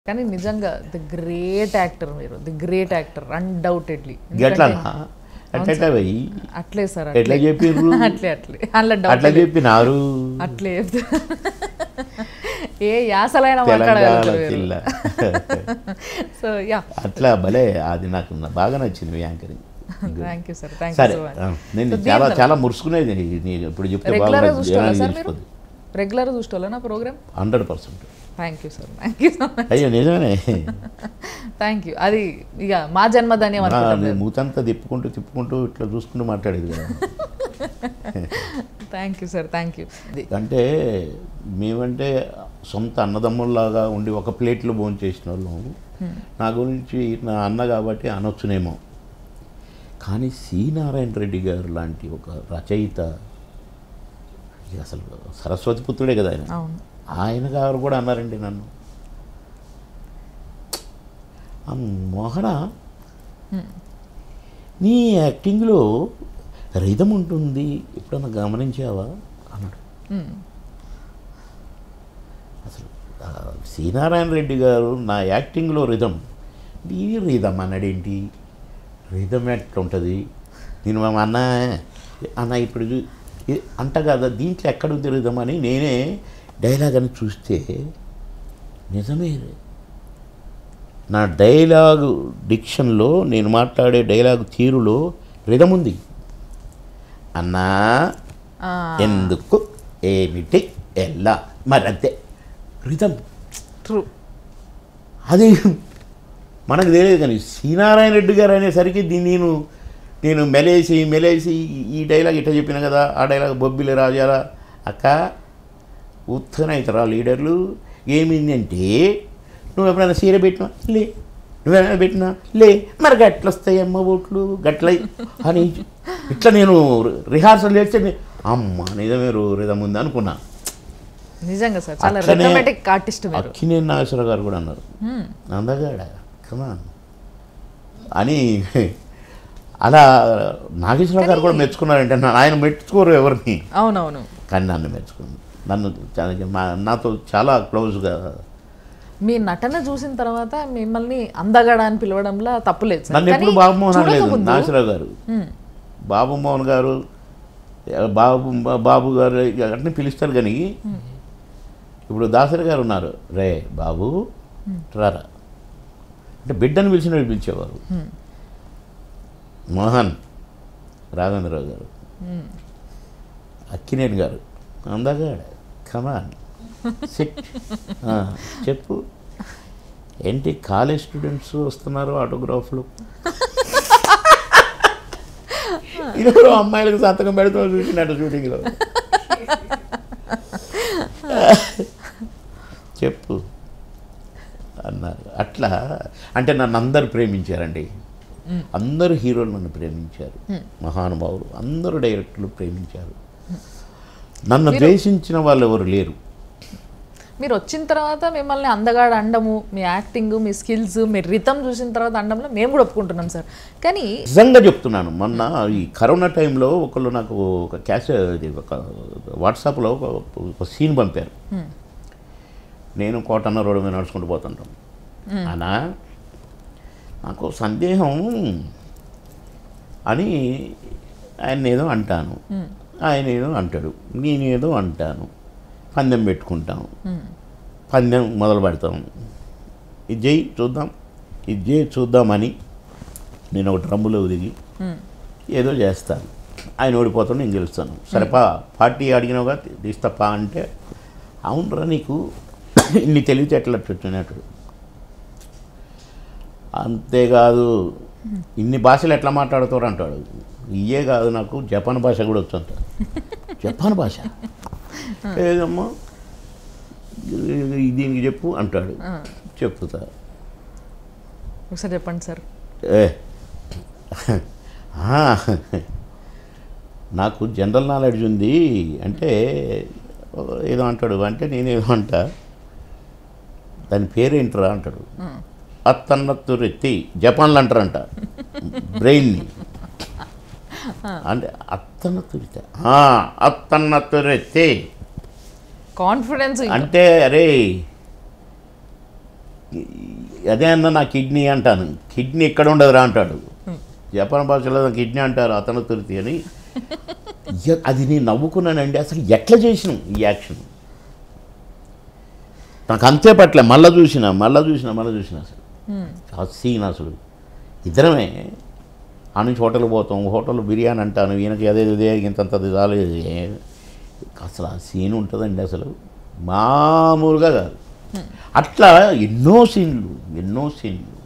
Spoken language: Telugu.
కానీ నిజంగా ది గ్రేట్ యాక్టర్ మీరు ది గ్రేట్ యాక్టర్ అన్డౌటెడ్లీ ఎట్లా అట్లా పోయి అట్లే సార్ ఎట్లా చెప్పిర్రు అట్లే అట్లే అలా డౌట్ అట్లా చెప్పినారు అట్లే చెప్తా. ఏ యాసలైనా తెలంగాణ మాట్లాడగలుగుతారు జిల్లా సో యా అట్లా భలే అది నాకు నా- బాగా నచ్చింది మీ anchoring thank you sir thank you సరే సో మచ్ ఆ, నేను చాలా చాలా మురుసుకునేది నీకు ఇప్పుడు చెప్తే రెగ్యులర్ బాగా చూసుకోవాలా సార్ మీరు తెలిసిపోదు రెగ్యులర్ చూసుకోవాలా నా program hundred percent thank you sir thank you so much అయ్యో నిజమే థ్యాంక్ యూ అది ఇక మా జన్మధన్యం అనుకుంటాను నేను మూతంతా తిప్పుకుంటూ తిప్పుకుంటూ ఇట్లా చూసుకుంటూ మాట్లాడేది కదా thank you sir thank you అంటే మేమంటే సొంత అన్నదమ్ముల్లాగా ఉండి ఒక ప్లేట్లో భోజనం చేసిన వాళ్ళం నా గురించి నా అన్న కాబట్టి అనొచ్చునేమో కానీ సి నారాయణ రెడ్డి గారు లాంటి ఒక రచయిత ఇది అసలు సరస్వతి పుత్రుడే కదా ఆయన అవును ఆయన గారు కూడా అన్నారండి నన్ను ఆ మోహన నీ యాక్టింగ్లో రిధం ఉంటుంది ఎప్పుడన్నా గమనించావా అన్నాడు మ్మ్. అసలు ఆ, శ్రీనారాయణ రెడ్డి గారు నా యాక్టింగ్లో రిధం ఇది రిధం అన్నాడేంటి రిధం ఎట్లుంటుంది నేను మా అన్న అన్న ఇప్పుడు చూ- ఇ- అంట కదా దీంట్లో ఎక్కడుంది రిధం అని నేనే డైలాగ్ అని చూస్తే నిజమే నా డైలాగు డిక్షన్లో నేను మాట్లాడే డైలాగ్ తీరులో రిధం ఉంది అన్నా ఆ, ఎందుకు ఏమిటి ఎలా మరి అంతే రిధం ట్రూ అది మనకు తెలియదు కానీ శ్రీనారాయణ రెడ్డి గారు అనేసరికి దీన్ని నేను నేను మెలేసి మెలేసి ఈ- ఈ డైలాగ్ ఇట్లా చెప్పిన కదా ఆ డైలాగ్ బొబ్బిలి రాజారా అక్క ఉత్తనవుతారా లీడర్లు ఏమైంది అంటే నువ్వు ఎప్పుడైనా సీర పెట్టినా లే నువ్వేమైనా పెట్టినా లే మరి గట్ల వస్తాయి అమ్మ ఓట్లు గట్ల అని ఇట్లా నేను రిహార్సల్ చేస్తే నే- అమ్మ నిజమే రిధం ఉంది అనుకున్నా నిజంగా సార్ చాలా అట్లనే- రిథమెటిక్ ఆర్టిస్ట్ మీరు అక్కినేని నాగేశ్వర గారు కూడా అన్నారు మ్మ్. అందగాడ కమాన్ అని అలా నాగేశ్వర గారు కూడా మెచ్చుకున్నారంటే నా- ఆయన మెచ్చుకోరు ఎవరిని అవునవును కానీ నన్ను మెచ్చుకున్నాను నన్ను చాలా మా- నాతో చాలా క్లోజ్గా మీ నటన చూసిన తర్వాత మిమ్మల్ని అందగాడ అని పిలవడంలో తప్పులేదు సార్ నన్ను కానీ ఎప్పుడు బాబుమోహన్ అనలేదు చూడకముందు- నాగేశ్వరరావు గారు మ్మ్. బాబుమోహన్ గారు బాబు బాబు గారు అట్ని పిలుస్తారు కానీ ఇప్పుడు దాసరి గారు ఉన్నారు రే బాబు రారా అంటే బిడ్డను పిలిచినట్టు పిలిచేవారు మ్మ్. మోహన్ రాఘవేంద్రరావు గారు మ్మ్. అక్కినేని గారు అందగాడ కమాన్ సిట్ ఆ, చెప్పు ఏంటి కాలేజ్ స్టూడెంట్స్ వస్తున్నారు ఆటోగ్రాఫ్లు ఇదిగో అమ్మాయిలకు సంతకం పెడుతూ చూసినట్టు షూటింగ్లో చెప్పు అన్నారు అట్లా అంటే నన్ను అందరు ప్రేమించారండి అందరు హీరోలు నన్ను ప్రేమించారు మహానుభావులు అందరూ డైరెక్టర్లు ప్రేమించారు నన్ను ద్వేషించిన వాళ్ళు ఎవరు లేరు మీరు వచ్చిన తర్వాత మిమ్మల్ని అందగాడ అండము మీ యాక్టింగ్ మీ స్కిల్స్ మీ రితం చూసిన తర్వాత అండంలో మేము కూడా ఒప్పుకుంటున్నాం సార్ కానీ నిజంగా చెప్తున్నాను మొన్న ఈ కరోనా టైంలో ఒకళ్ళు నాకు ఒక క్యాష్ ఇది ఒక వాట్సాప్లో ఒక ఒక సీన్ పంపారు మ్మ్. నేను కోటన్న రోడ్డు మీద నడుచుకుంటూ పోతుంటాం అనా నాకు సందేహం అని ఆయన ఏదో అంటాను ఆయన ఏదో అంటాడు నేనేదో అంటాను పందెం పెట్టుకుంటాం మ్మ్. పందెం మొదలు పెడతాం ఇది చేయి చూద్దాం ఇది చేయి చూద్దామని నేను ఒక డ్రమ్ములో దిగి మ్మ్. ఏదో చేస్తాను ఆయన ఓడిపోతాడు నేను గెలుస్తాను సరే పా పార్టీ అడిగినావుగా తీస్తాపా అంటే అవునరా నీకు ఇన్ని తెలివితేటలు వచ్చినట్టు అంతేకాదు ఇన్ని భాషలు ఎట్లా మాట్లాడుతారు అంటాడు ఇయే కాదు నాకు జపాన్ భాష కూడా వచ్చంట జపాన్ భాష ఏదమ్మా ఇది దీనికి చెప్పు అంటాడు ఆ. చెప్తా ఒకసారి చెప్పండి సార్ ఏ ఆ, నాకు జనరల్ నాలెడ్జ్ ఉంది అంటే ఏదో అంటాడు అంటే నేనేదో అంటా దాని పేరేంటరా అంటాడు మ్మ్. అత్తన్నత్తు రెత్తి జపాన్లో అంటారంట బ్రెయిన్ని అంటే అత్తన్నత్తు రెత్తి అత్తన్నత్తు రెత్తి కాన్ఫిడెన్స్ అంటే అరే అదే అన్న నా కిడ్నీ అంటాను కిడ్నీ ఎక్కడ ఉండదురా అంటాడు జపాన్ భాషలో కిడ్నీ అంటారు అతను తిరుతి అని ఇక అది నేను నవ్వుకున్నానండి అసలు ఎట్లా చేసినాం ఈ యాక్షన్ నాకు అంతే పట్ల మళ్ళా చూసిన మళ్ళా చూసిన మళ్ళా చూసిన అసలు ఆ సీన్ అసలు ఇద్దరమే ఆ నుంచి హోటల్ పోతాం హోటల్ బిర్యానీ అంటాను ఈయనకి అదే ఇదే ఇంతంత రాలేదు అసలు ఆ సీన్ ఉంటుందండి అసలు మామూలుగా కాదు అట్లా ఎన్నో సీన్లు ఎన్నో సీన్లు